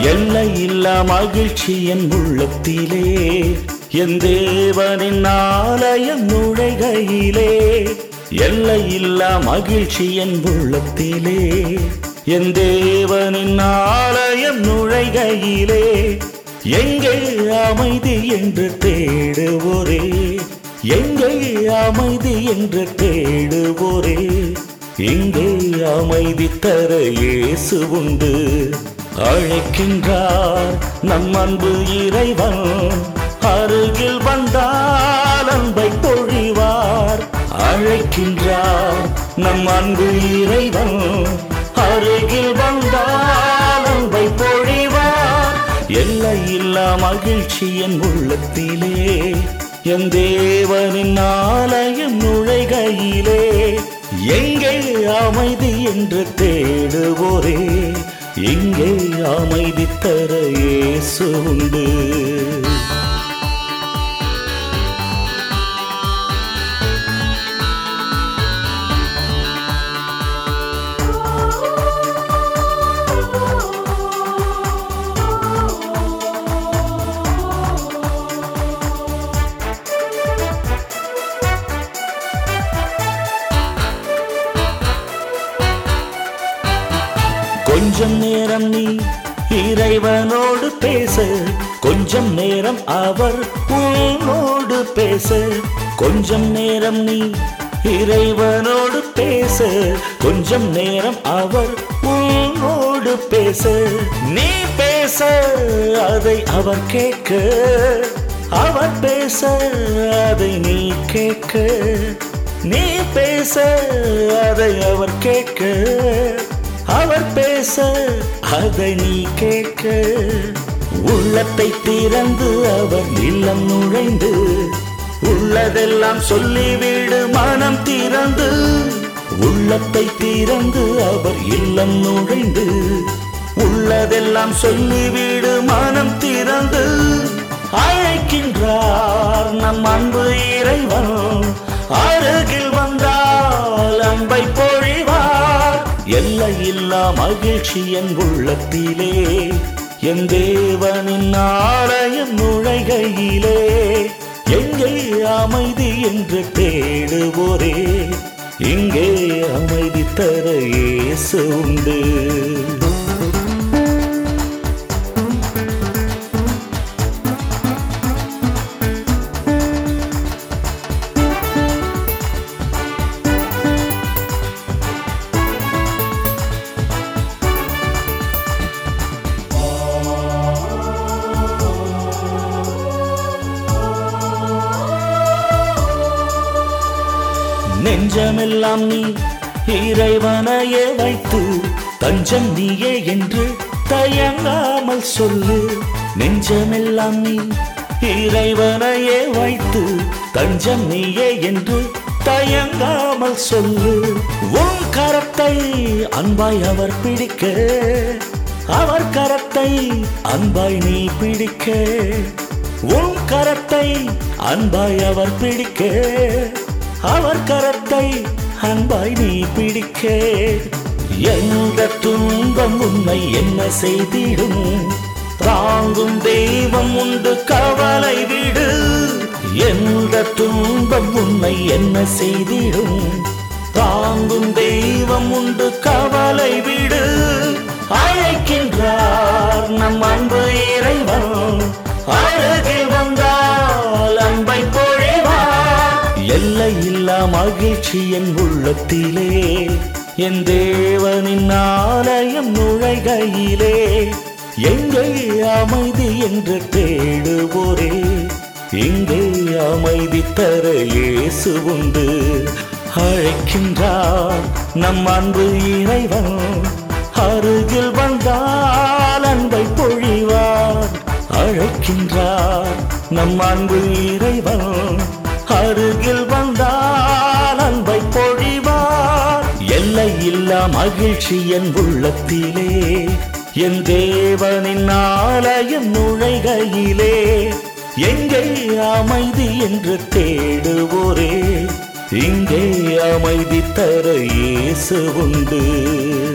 எல்லை இல்லா மகிழ்ச்சி என் உள்ளத்திலே என் தேவனின் ஆலயம் நுழைகையிலே எல்லை இல்லா மகிழ்ச்சி என் உள்ளத்திலே என் தேவனின் ஆலயம் நுழைகையிலே எங்கே அமைதி என்று தேடுவோரே எங்கே அமைதி என்று தேடுவோரே இங்கே அமைதி தர இயேசு உண்டு அழைக்கின்றார் நம் அன்பு இறைவன் அருகில் வந்தால் அன்பை பொழிவார் அழைக்கின்றார் நம் அன்பு இறைவன் அருகில் வந்தால் அன்பை பொழிவார் எல்லை இல்லா மகிழ்ச்சி என் உள்ளத்திலே என் தேவனின் ஆலயம் நுழைகையிலே எங்கே அமைதி என்று தேடுவோரே இங்கே அமைதி தர இயேசு உண்டு கொஞ்சம் நேரம் நீ இறைவனோடு பேச கொஞ்சம் நேரம் அவர் உன்னோடு பேச கொஞ்சம் நேரம் நீ இறைவனோடு பேச கொஞ்சம் நேரம் அவர் உன்னோடு பேச நீ பேச அதை அவர் கேட்க அவர் பேச அதை நீ கேட்க நீ பேச அதை அவர் கேட்க அவர் பேச அதை நீ கேட்க உள்ளத்தை திறந்து அவர் இல்லம் நுழைந்து உள்ளதெல்லாம் சொல்லிவிடு மனம் திறந்து உள்ளத்தை திறந்து அவர் இல்லம் நுழைந்து உள்ளதெல்லாம் சொல்லிவிடு மனம் திறந்து அழைக்கின்றார் நம் அன்பு இறைவன் அருகில் வந்தால் அன்பை பொழிவார் எல்லை இல்லா மகிழ்ச்சி என் உள்ளத்திலே என் தேவனின் ஆலயம் நுழைகையிலே எங்கே அமைதி என்று தேடுவோரே இங்கே அமைதி தர இயேசு உண்டு நெஞ்சமெல்லாம் நீ இறைவனையே வைத்து தஞ்சம் நீயே என்று தயங்காமல் சொல்லு நெஞ்சமெல்லாம் நீ இறைவனையே வைத்து தஞ்சம் நீயே என்று தயங்காமல் சொல்லு உன் கரத்தை அன்பாய் அவர் பிடிக்க அவர் கரத்தை அன்பாய் நீ பிடிக்க உன் கரத்தை அன்பாய் அவர் பிடிக்க அவர் கரத்தை அன்பாய் நீ பிடிக்க எந்த துன்பம் உன்னை என்ன செய்திடும் தாங்கும் தெய்வம் உண்டு கவலை விடு எந்த துன்பம் உன்னை என்ன செய்திடும் தாங்கும் தெய்வம் உண்டு கவலை விடு அழைக்கின்றார் நம் அன்பு இறைவன் அருகில் வந்தால் அன்பை பொழிவார் எல்லை இல்லா மகிழ்ச்சி என் உள்ளத்திலே என் தேவனின் ஆலயம் நுழைகையிலே எங்கே அமைதி என்று தேடுவோரே இங்கே அமைதி தர இயேசு உண்டு அழைக்கின்றார் நம் அன்பு இறைவன் அருகில் வந்தால் அன்பை பொழிவார் அழைக்கின்றார் நம் அன்பு இறைவன் அருகில் வந்தால் அன்பை பொழிவார் எல்லை இல்லா மகிழ்ச்சி என் உள்ளத்திலே என் தேவனின் ஆலயம் நுழைகையிலே எங்கே அமைதி என்று தேடுவோரே இங்கே அமைதி தர இயேசு உண்டு